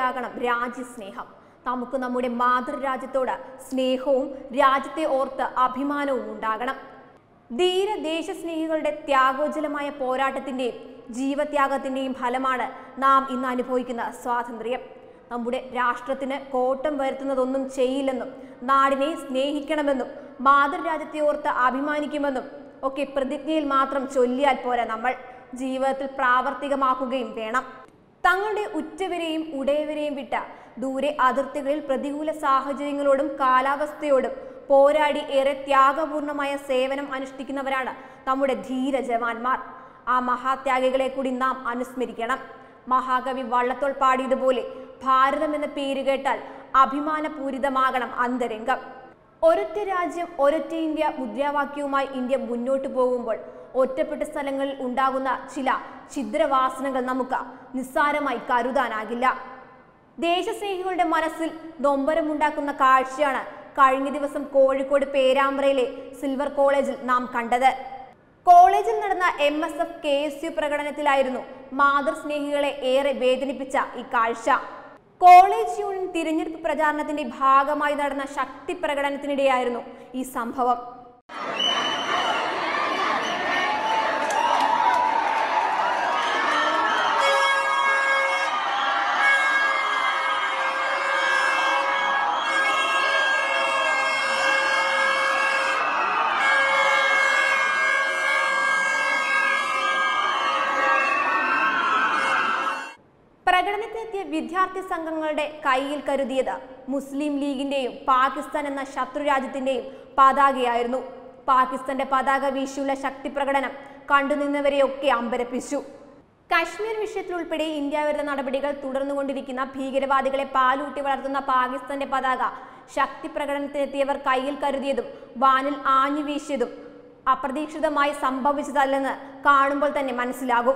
പോലെയാകണം രാജ്യസ്നേഹം നമുക്ക് നമ്മുടെ മാതൃരാജ്യത്തോട് സ്നേഹവും രാജ്യത്തെ ഓർത്ത് അഭിമാനവും ഉണ്ടാകണം ധീര ദേശസ്നേഹികളുടെ ത്യാഗോജ്വലമായ പോരാട്ടത്തിന്റെയും ജീവത്യാഗത്തിന്റെയും ഫലമാണ് നാം ഇന്ന് അനുഭവിക്കുന്ന സ്വാതന്ത്ര്യം നമ്മുടെ രാഷ്ട്രത്തിന് കോട്ടം വരുത്തുന്നതൊന്നും ചെയ്യില്ലെന്നും നാടിനെ സ്നേഹിക്കണമെന്നും മാതൃരാജ്യത്തെ ഓർത്ത് അഭിമാനിക്കുമെന്നും ഒക്കെ പ്രതിജ്ഞയിൽ മാത്രം ചൊല്ലിയാൽ പോരാ നമ്മൾ ജീവിതത്തിൽ പ്രാവർത്തികമാക്കുകയും വേണം തങ്ങളുടെ ഉറ്റവരെയും ഉടയവരെയും വിട്ട ദൂരെ അതിർത്തികളിൽ പ്രതികൂല സാഹചര്യങ്ങളോടും കാലാവസ്ഥയോടും പോരാടി ഏറെ ത്യാഗപൂർണമായ സേവനം അനുഷ്ഠിക്കുന്നവരാണ് നമ്മുടെ ധീര ജവാന്മാർ ആ മഹാത്യാഗികളെ കൂടി നാം അനുസ്മരിക്കണം മഹാകവി വള്ളത്തോൾ പാടിയതുപോലെ ഭാരതം എന്ന പേര് കേട്ടാൽ അഭിമാനപൂരിതമാകണം അന്തരംഗം ഒരൊറ്റ രാജ്യം ഒരൊറ്റ ഇന്ത്യ മുദ്രാവാക്യവുമായി ഇന്ത്യ മുന്നോട്ട് പോകുമ്പോൾ ഒറ്റപ്പെട്ട സ്ഥലങ്ങളിൽ ഉണ്ടാകുന്ന ചില ഛിദ്രവാസനകൾ നമുക്ക് നിസ്സാരമായി കരുതാനാകില്ല ദേശസ്നേഹികളുടെ മനസ്സിൽ നൊമ്പരമുണ്ടാക്കുന്ന കാഴ്ചയാണ് കഴിഞ്ഞ ദിവസം കോഴിക്കോട് പേരാമ്പ്രയിലെ സിൽവർ കോളേജിൽ നാം കണ്ടത് കോളേജിൽ നടന്ന M S F K S U പ്രകടനത്തിലായിരുന്നു മാതൃസ്നേഹികളെ ഏറെ വേദനിപ്പിച്ച ഈ കാഴ്ച കോളേജ് യൂണിയൻ തിരഞ്ഞെടുപ്പ് പ്രചാരണത്തിന്റെ ഭാഗമായി നടന്ന ശക്തി പ്രകടനത്തിനിടെയായിരുന്നു ഈ സംഭവം പ്രകടനത്തിനെത്തിയ വിദ്യാർത്ഥി സംഘങ്ങളുടെ കയ്യിൽ കരുതിയത് മുസ്ലിം ലീഗിന്റെയും പാകിസ്ഥാൻ എന്ന ശത്രു രാജ്യത്തിന്റെയും പതാകയായിരുന്നു പാകിസ്ഥാന്റെ പതാക വീശിയുള്ള ശക്തി പ്രകടനം കണ്ടുനിന്നവരെയൊക്കെ അമ്പരപ്പിച്ചു കാശ്മീർ വിഷയത്തിൽ ഉൾപ്പെടെ ഇന്ത്യ വിരുദ്ധ നടപടികൾ തുടർന്നുകൊണ്ടിരിക്കുന്ന ഭീകരവാദികളെ പാലൂട്ടി വളർത്തുന്ന പാകിസ്ഥാന്റെ പതാക ശക്തി പ്രകടനത്തിനെത്തിയവർ കയ്യിൽ കരുതിയതും വാനിൽ ആഞ്ഞു വീശിയതും അപ്രതീക്ഷിതമായി സംഭവിച്ചതല്ലെന്ന് കാണുമ്പോൾ തന്നെ മനസ്സിലാകും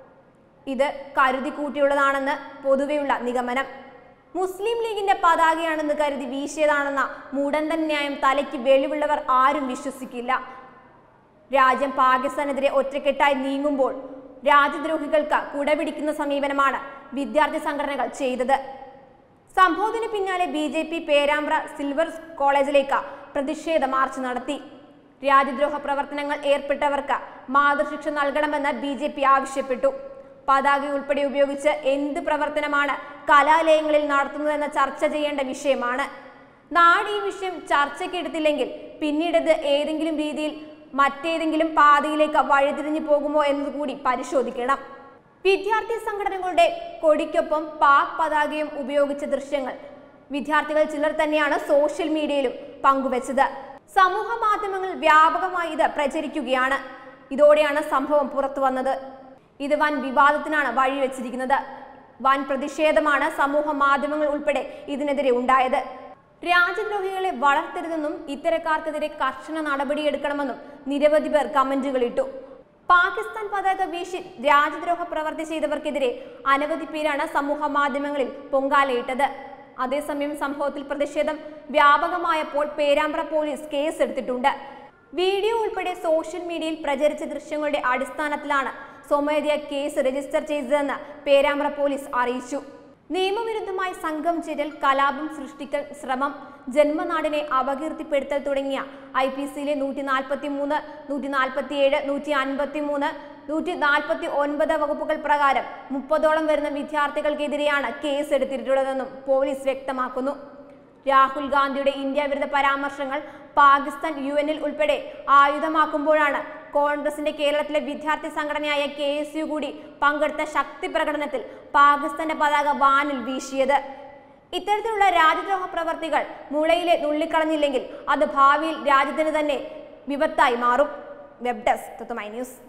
ഇത് കരുതി കൂട്ടിയുള്ളതാണെന്ന് പൊതുവെയുള്ള നിഗമനം മുസ്ലിം ലീഗിന്റെ പതാകയാണെന്ന് കരുതി വീശിയതാണെന്ന മൂടന്തൻ ന്യായം തലയ്ക്ക് വെളിവുള്ളവർ ആരും വിശ്വസിക്കില്ല രാജ്യം പാകിസ്ഥാനെതിരെ ഒറ്റക്കെട്ടായി നീങ്ങുമ്പോൾ രാജ്യദ്രോഹികൾക്ക് കുടപിടിക്കുന്ന സമീപനമാണ് വിദ്യാർത്ഥി സംഘടനകൾ ചെയ്തത് സംഭവത്തിന് പിന്നാലെ B J P Perambra silver കോളേജിലേക്ക് പ്രതിഷേധ മാർച്ച് നടത്തി രാജ്യദ്രോഹ പ്രവർത്തനങ്ങൾ ഏർപ്പെട്ടവർക്ക് മാതൃശിക്ഷ നൽകണമെന്ന് ബി ജെ പി ആവശ്യപ്പെട്ടു പതാക ഉൾപ്പെടെ ഉപയോഗിച്ച് എന്ത് പ്രവർത്തനമാണ് കലാലയങ്ങളിൽ നടത്തുന്നതെന്ന് ചർച്ച ചെയ്യേണ്ട വിഷയമാണ് നാട് ഈ വിഷയം ചർച്ചയ്ക്കെടുത്തില്ലെങ്കിൽ പിന്നീട് ഇത് ഏതെങ്കിലും രീതിയിൽ മറ്റേതെങ്കിലും പാതയിലേക്ക് വഴിതിരിഞ്ഞു പോകുമോ എന്നതുകൂടി പരിശോധിക്കണം വിദ്യാർത്ഥി സംഘടനകളുടെ കൊടിക്കൊപ്പം പാക് പതാകയും ഉപയോഗിച്ച ദൃശ്യങ്ങൾ വിദ്യാർത്ഥികൾ ചിലർ തന്നെയാണ് സോഷ്യൽ മീഡിയയിലും പങ്കുവച്ചത് സമൂഹ മാധ്യമങ്ങളിൽ വ്യാപകമായി ഇത് പ്രചരിക്കുകയാണ് ഇതോടെയാണ് സംഭവം പുറത്തു വന്നത് ഇത് വൻ വിവാദത്തിനാണ് വഴിവെച്ചിരിക്കുന്നത് വൻ പ്രതിഷേധമാണ് സമൂഹ മാധ്യമങ്ങൾ ഉൾപ്പെടെ ഇതിനെതിരെ ഉണ്ടായത് രാജ്യദ്രോഹികളെ വളർത്തരുതെന്നും ഇത്തരക്കാർക്കെതിരെ കർശന നടപടിയെടുക്കണമെന്നും നിരവധി പേർ കമന്റുകൾ ഇട്ടു പാകിസ്ഥാൻ പതാക വീശി രാജ്യദ്രോഹ പ്രവർത്തി ചെയ്തവർക്കെതിരെ അനവധി പേരാണ് സമൂഹ മാധ്യമങ്ങളിൽ പൊങ്കാലയിട്ടത് അതേസമയം സംഭവത്തിൽ പ്രതിഷേധം വ്യാപകമായപ്പോൾ പേരാമ്പ്ര പോലീസ് കേസെടുത്തിട്ടുണ്ട് വീഡിയോ ഉൾപ്പെടെ സോഷ്യൽ മീഡിയയിൽ പ്രചരിച്ച ദൃശ്യങ്ങളുടെ അടിസ്ഥാനത്തിലാണ് സ്വമേധയാ കേസ് രജിസ്റ്റർ ചെയ്തതെന്ന് പേരാമ്പ്ര പോലീസ് അറിയിച്ചു നിയമവിരുദ്ധമായി സംഘം ചേരൽ കലാപം സൃഷ്ടിക്കൽ ശ്രമം ജന്മനാടിനെ അപകീർത്തിപ്പെടുത്തൽ തുടങ്ങിയ ഐ പി സിയിലെ നൂറ്റി നാൽപ്പത്തി മൂന്ന് നൂറ്റി നാൽപ്പത്തി ഏഴ് നൂറ്റി അൻപത്തി മൂന്ന് നൂറ്റി നാൽപ്പത്തി ഒൻപത് വകുപ്പുകൾ പ്രകാരം മുപ്പതോളം വരുന്ന വിദ്യാർത്ഥികൾക്കെതിരെയാണ് കേസ് എടുത്തിട്ടുള്ളതെന്നും പോലീസ് വ്യക്തമാക്കുന്നു രാഹുൽ ഗാന്ധിയുടെ ഇന്ത്യ വിരുദ്ധ പരാമർശങ്ങൾ പാകിസ്ഥാൻ യു എനിൽ ഉൾപ്പെടെ ആയുധമാക്കുമ്പോഴാണ് കോൺഗ്രസിന്റെ കേരളത്തിലെ വിദ്യാർത്ഥി സംഘടനയായ കെ എസ് യു കൂടി പങ്കെടുത്ത ശക്തി പ്രകടനത്തിൽ പാകിസ്ഥാന്റെ പതാക വാനിൽ വീശിയത് ഇത്തരത്തിലുള്ള രാജ്യദ്രോഹ പ്രവർത്തികൾ മുളയിലെ നുള്ളിക്കളഞ്ഞില്ലെങ്കിൽ അത് ഭാവിയിൽ രാജ്യത്തിന് തന്നെ വിപത്തായി മാറും വെബ് ഡെസ്ക് ന്യൂസ്